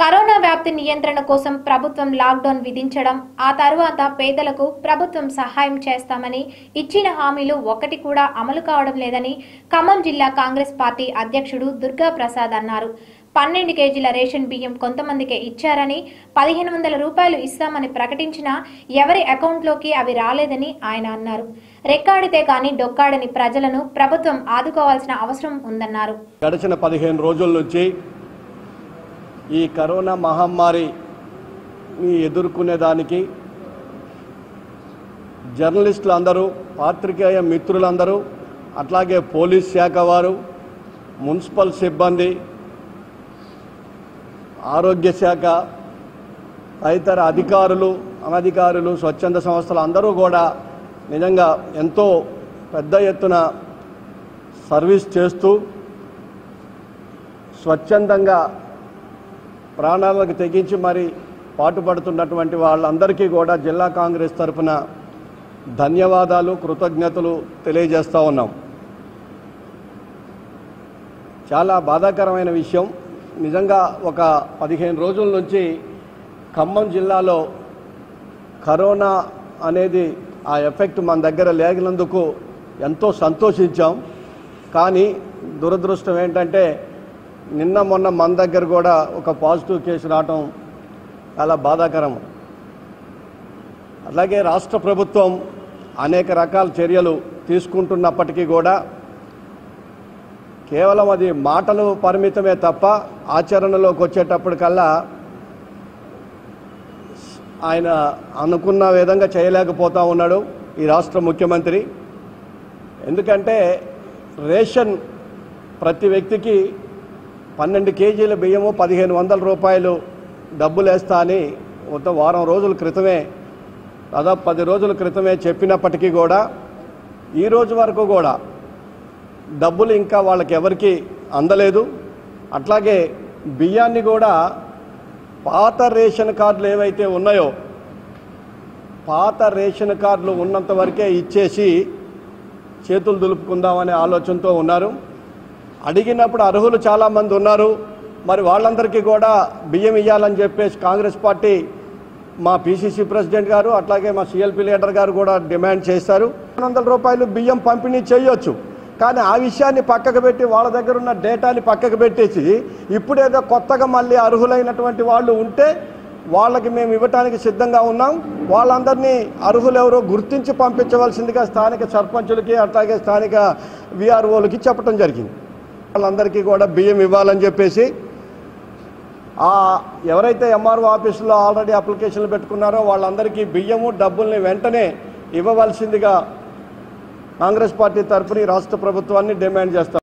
corona వ్యాప్తి నియంత్రణ కోసం ప్రభుత్వం లాక్డౌన్ విధించడం ఆ తరువాత పేదలకు ప్రభుత్వం సహాయం చేస్తామని ఇచ్చిన హామీలు ఒకటి కూడా అమలు కావడం లేదని ఖమ్మం జిల్లా కాంగ్రెస్ పార్టీ అధ్యక్షుడు దుర్గా ప్రసాద్ అన్నారు పన్నెండు కేజీల రేషన్ బియ్యం కొంతమందికే ఇచ్చారని పదిహేను వందల రూపాయలు ఇస్తామని ప్రకటించినా ఎవరి అకౌంట్లోకి అవి రాలేదని ఆయన అన్నారు రెక్కాడితే కానీ డొక్కాడని ప్రజలను ప్రభుత్వం ఆదుకోవాల్సిన అవసరం ఉందన్నారు గడిచిన పదిహేను రోజుల నుంచి ఈ కరోనా మహమ్మారిని ఎదుర్కొనేదానికి జర్నలిస్టులు అందరూ పాత్రికేయ మిత్రులందరూ అట్లాగే పోలీస్ శాఖ వారు మున్సిపల్ సిబ్బంది ఆరోగ్య శాఖ తదితర అధికారులు అనధికారులు స్వచ్ఛంద సంస్థలు అందరూ కూడా నిజంగా ఎంతో పెద్ద ఎత్తున సర్వీస్ చేస్తూ స్వచ్ఛందంగా ప్రాణాలకు తెగించి మరి పాటుపడుతున్నటువంటి వాళ్ళందరికీ కూడా జిల్లా కాంగ్రెస్ తరఫున ధన్యవాదాలు కృతజ్ఞతలు తెలియజేస్తూ ఉన్నాం చాలా బాధాకరమైన విషయం నిజంగా ఒక పదిహేను రోజుల నుంచి ఖమ్మం జిల్లాలో కరోనా అనేది ఆ ఎఫెక్ట్ మన దగ్గర లేగినందుకు ఎంతో సంతోషించాం కానీ దురదృష్టం ఏంటంటే నిన్న మొన్న మన దగ్గర కూడా ఒక పాజిటివ్ కేసు రావటం చాలా బాధాకరం అలాగే రాష్ట్ర ప్రభుత్వం అనేక రకాల చర్యలు తీసుకుంటున్నప్పటికీ కూడా కేవలం అది మాటలు పరిమితమే తప్ప ఆచరణలోకి వచ్చేటప్పటికల్లా ఆయన అనుకున్న విధంగా చేయలేకపోతా ఉన్నాడు ఈ రాష్ట్ర ముఖ్యమంత్రి ఎందుకంటే రేషన్ ప్రతి వ్యక్తికి పన్నెండు కేజీల బియ్యము పదిహేను వందల రూపాయలు డబ్బులు వేస్తా అని మొత్తం వారం రోజుల క్రితమే దాదాపు పది రోజుల క్రితమే చెప్పినప్పటికీ కూడా ఈ రోజు వరకు కూడా డబ్బులు ఇంకా వాళ్ళకి ఎవరికి అందలేదు అట్లాగే బియ్యాన్ని కూడా పాత రేషన్ కార్డులు ఏవైతే ఉన్నాయో పాత రేషన్ కార్డులు ఉన్నంత వరకే ఇచ్చేసి చేతులు దులుపుకుందామనే ఆలోచనతో ఉన్నారు అడిగినప్పుడు అర్హులు చాలామంది ఉన్నారు మరి వాళ్ళందరికీ కూడా బియ్యం ఇవ్వాలని చెప్పేసి కాంగ్రెస్ పార్టీ మా పిసిసి ప్రెసిడెంట్ గారు అట్లాగే మా సిఎల్పి లీడర్ గారు కూడా డిమాండ్ చేశారు వందల రూపాయలు బియ్యం పంపిణీ చేయొచ్చు కానీ ఆ విషయాన్ని పక్కకు పెట్టి వాళ్ళ దగ్గర ఉన్న డేటాని పక్కకు పెట్టేసి ఇప్పుడేదో కొత్తగా మళ్ళీ అర్హులైనటువంటి వాళ్ళు ఉంటే వాళ్ళకి మేము ఇవ్వటానికి సిద్ధంగా ఉన్నాం వాళ్ళందరినీ అర్హులు ఎవరో గుర్తించి పంపించవలసిందిగా స్థానిక సర్పంచులకి అట్లాగే స్థానిక విఆర్ఓలకి చెప్పడం జరిగింది వాళ్ళందరికీ కూడా బియ్యం ఇవ్వాలని చెప్పేసి ఆ ఎవరైతే ఎంఆర్ఓ ఆఫీసులో ఆల్రెడీ అప్లికేషన్లు పెట్టుకున్నారో వాళ్ళందరికీ బియ్యము డబ్బుల్ని వెంటనే ఇవ్వవలసిందిగా కాంగ్రెస్ పార్టీ తరఫున ఈ రాష్ట్ర ప్రభుత్వాన్ని డిమాండ్ చేస్తాం